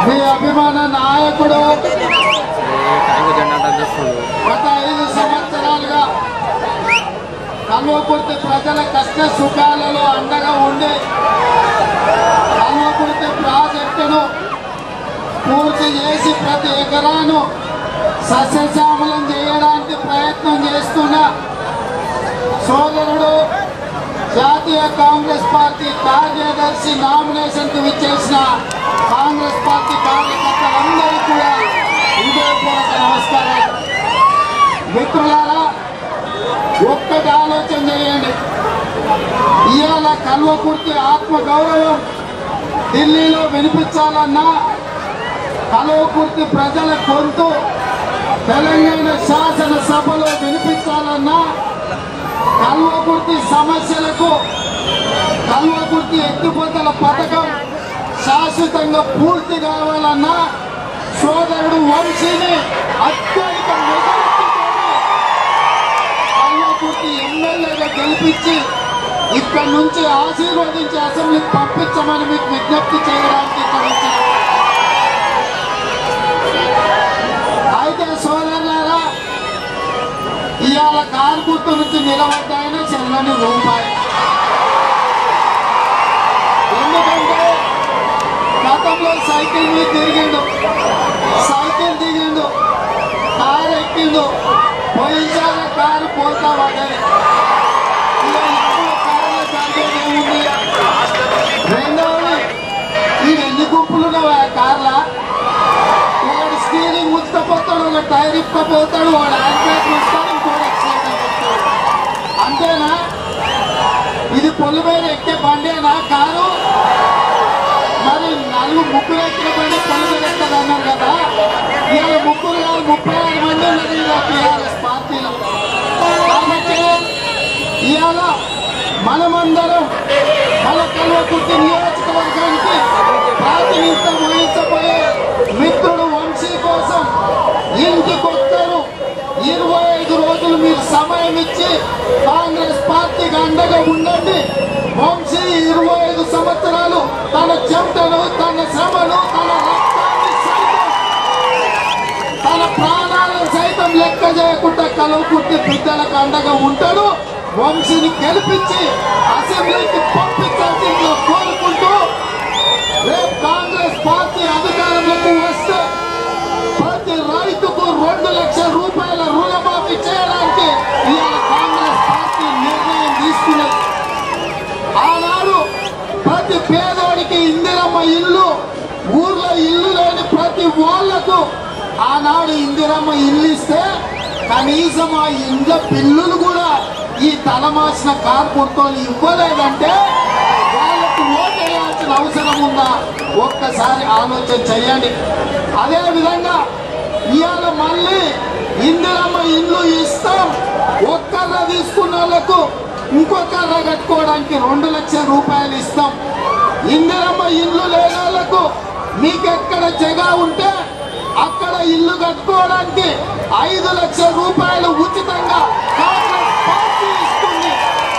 మీ అభిమాన నాయకుడు ట్యాంకు జెండా అందిస్తుంది గత ఐదు సంవత్సరాలుగా కల్వకుర్తి ప్రజల కష్ట సుఖాలలో అండగా ఉండి కల్వకుర్తి ప్రాజెక్టును పూర్తి చేసి ప్రతి ఎకరాను సస్యశ్యామలం చేయడానికి ప్రయత్నం చేస్తున్న సోదరుడు జాతీయ కాంగ్రెస్ పార్టీ కార్యదర్శి నామినేషన్కు విచ్చేసిన కాంగ్రెస్ పార్టీ కార్యకర్తలందరికీ కూడా హృదయపూర్వక నమస్కారం మిత్రులారా ఒక్కటి ఆలోచన చేయండి ఇవాళ కల్వకుర్తి ఆత్మ గౌరవం ఢిల్లీలో వినిపించాలన్నా కల్వకుర్తి ప్రజల గొంతు తెలంగాణ శాసనసభలో వినిపించాలన్నా కల్వకుర్తి సమస్యలకు కల్వకుర్తి ఎత్తిపోతల పథకం శాశ్వతంగా పూర్తి కావాలన్నా సోదరుడు వంశీని అత్యధిక మెజారిటీతోని కల్వకుర్తి ఎమ్మెల్యేగా గెలిపించి ఇక్కడ నుంచి ఆశీర్వదించి అసెంబ్లీకి పంపించమని మీకు విజ్ఞప్తి చేయడానికి ఇక్కడ వచ్చాను అయితే సోదరులారా ఇవాళ కారు గుర్తు నుంచి నిలబడ్డాయన చెల్లని రూపాయి ఎందుకంటే గతంలో సైకిల్ మీద తిరిగిండు సైకిల్ దిగిండు కారు ఎక్కిండు పోయినసారి కారు పోతా పడ్డది ఇక ఇప్పుడు కారులో జరిగేది ఏముంది రెండవది ఈ ఎన్ని గుంపులు ఉన్నావు ఆ కార్లా వాడు స్టీరింగ్ ముచ్చపోతాడు ఒక టైర్ ఇప్పపోతాడు వాడు యాక్సిడెంట్ వస్తాడు ఇంకోటి యాక్సిడెంట్ అయిపోతాడు అంతేనా ఇది పొల్లు మీద ఎక్కే బండేనా కారు మరి నలుగురు ముగ్గురు ఎక్కిన బండి పొల్లు మీద ఎక్కదు అన్నారు కదా ఇవాళ ముగ్గురు కాదు ముప్పై ఆరు మంది ఉన్నది ఇలా టీఆర్ఎస్ పార్టీలో కాబట్టి ఇవాళ మనమందరం మన కల్వకుర్తి నియోజకవర్గానికి ప్రాతినిధ్యం వహించబోయే మిత్రుడు వంశీ కోసం ఇంటికొస్తారు ఇరవై ఐదు రోజులు మీరు సమయం ఇచ్చి కాంగ్రెస్ పార్టీకి అండగా ఉండండి వంశీ ఇరవై ఐదు సంవత్సరాలు తన చెమటను తన శ్రమను తన రక్తాన్ని సైతం తన ప్రాణాలను సైతం లెక్క చేయకుండా కలువుకుంటే బిడ్డలకు అండగా ఉంటాడు వంశీని గెలిపించి అసెంబ్లీకి పంపించాల్సిందిగా కోరుకుంటూ రేపు కాంగ్రెస్ పార్టీ అధికారంలోకి వస్తే ప్రతి రైతుకు రెండు లక్షల రూపాయల రుణమాఫీ చేయడానికి ఇవాళ కాంగ్రెస్ పార్టీ నిర్ణయం తీసుకున్నది ఆనాడు ప్రతి పేదోడికి ఇందిరమ్మ ఇల్లు ఊర్లో ఇల్లు లేని ప్రతి వాళ్లకు ఆనాడు ఇందిరమ్మ ఇల్లు ఇస్తే కనీసం ఆ ఇండ్ల బిల్లులు కూడా ఈ తలమాసిన కార్పొరేటర్లు ఇవ్వలేదంటే వాళ్ళకు ఓటేయాల్సిన అవసరం ఉందా ఒక్కసారి ఆలోచన చేయండి అదే విధంగా ఇవాళ మళ్ళీ ఇందిరమ్మ ఇల్లు ఇస్తాం ఒక్కర్ర తీసుకున్న వాళ్ళకు ఇంకొకర్ర కట్టుకోవడానికి రెండు లక్షల రూపాయలు ఇస్తాం ఇందిరమ్మ ఇల్లు లేని వాళ్ళకు మీకు ఎక్కడ జగా ఉంటే అక్కడ ఇల్లు కట్టుకోవడానికి ఐదు లక్షల రూపాయలు ఉచితంగా కాంగ్రెస్ పార్టీ ఇస్తుంది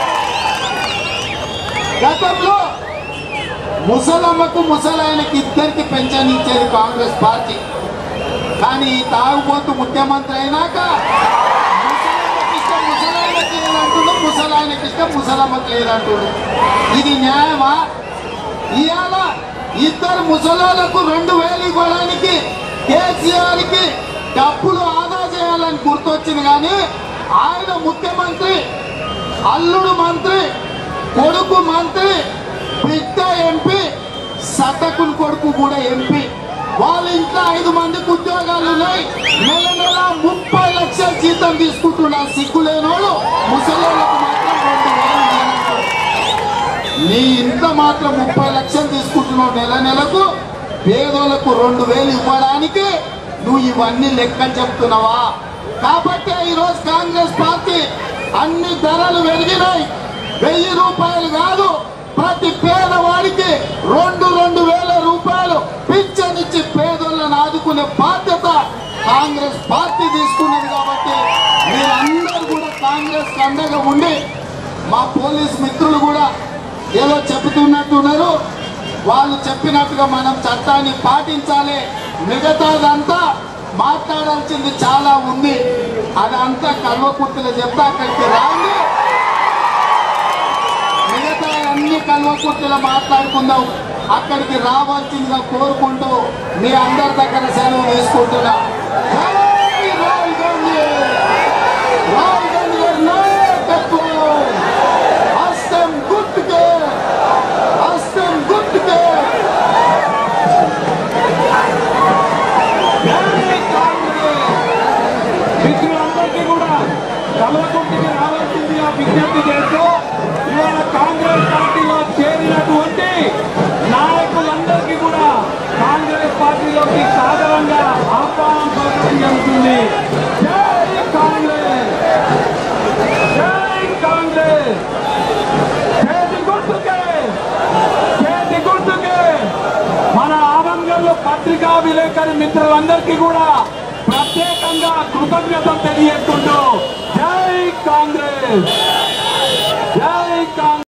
గతంలో ముసలమ్మకు ముసలాయనకి ఇద్దరికి పెన్షన్ ఇచ్చేది కాంగ్రెస్ పార్టీ కానీ ఈ తాగుబోతు ముఖ్యమంత్రి అయినాక ముసలమ్మకి ఇష్టం ముసలాయనకి లేదంటుండు ముసలాయనకి ఇష్టం ముసలమ్మకి లేదంటుండు ఇది న్యాయమా ఇవాళ ఇద్దరు ముసలాలకు రెండు వేలు ఇవ్వడానికి కేసీఆర్ కి డబ్బులు ఆదా చేయాలని గుర్తొచ్చింది కానీ ఆయన ముఖ్యమంత్రి అల్లుడు మంత్రి కొడుకు మంత్రి బిడ్డ ఎంపీ సతకుని కొడుకు కూడా ఎంపీ వాళ్ళ ఇంట్లో ఐదు మందికి ఉద్యోగాలు ఉన్నాయి నెల నెల ముప్పై లక్షల జీతం తీసుకుంటున్నారు సిగ్గులేనోళ్ళు ముసలోళ్ళకు మాత్రం రెండు వేలు ఇవ్వనంటారు. నీ ఇంత మాత్రం ముప్పై లక్షలు తీసుకుంటున్నావు నెల నెలకు పేదోళ్లకు రెండు వేలు ఇవ్వడానికి నువ్వు ఇవన్నీ లెక్కలు చెప్తున్నావా కాబట్టి ఈరోజు కాంగ్రెస్ పార్టీ అన్ని ధరలు పెరిగినాయి వెయ్యి రూపాయలు కాదు ప్రతి పేదవాడికి రెండు రెండు వేల రూపాయలు పింఛనిచ్చి పేదోళ్ళని ఆదుకునే బాధ్యత కాంగ్రెస్ పార్టీ తీసుకున్నది కాబట్టి మీరందరూ కూడా కాంగ్రెస్ అండగా ఉండి మా పోలీస్ మిత్రులు కూడా ఏదో చెబుతున్నట్టున్నారు వాళ్ళు చెప్పినట్టుగా మనం చట్టాన్ని పాటించాలి మిగతాదంతా మాట్లాడాల్సింది చాలా ఉంది అదంతా కల్వకుర్తిలో చెప్తే అక్కడికి రాండి మిగతా అన్ని కల్వకుర్తిలో మాట్లాడుకుందాం అక్కడికి రావాల్సిందిగా కోరుకుంటూ మీ అందరి దగ్గర సెలవు తీసుకుంటున్నా జై రాహుల్ గాంధీ రాహుల్ గాంధీ గారి నాయకత్వం హస్తం గుర్తుకే హస్తం గుర్తుకే జై కాంగ్రెస్ మిత్రులందరికీ కూడా కల్వకుంటికి రావాల్సిందిగా విజ్ఞప్తి చేస్తూ ఇవాళ కాంగ్రెస్ పార్టీలో చేరినటువంటి నాయకులందరికీ కూడా కాంగ్రెస్ పార్టీలోకి సాధారణంగా ఆహ్వానం పలకడం జరుగుతుంది జై కాంగ్రెస్ జై కాంగ్రెస్ చేతి గుర్తుకే చేతి గుర్తుకే మన ఆనందంలో పత్రికా విలేకరి మిత్రులందరికీ కూడా ప్రత్యేకంగా కృతజ్ఞతలు తెలియజేస్తుంటూ జై కాంగ్రెస్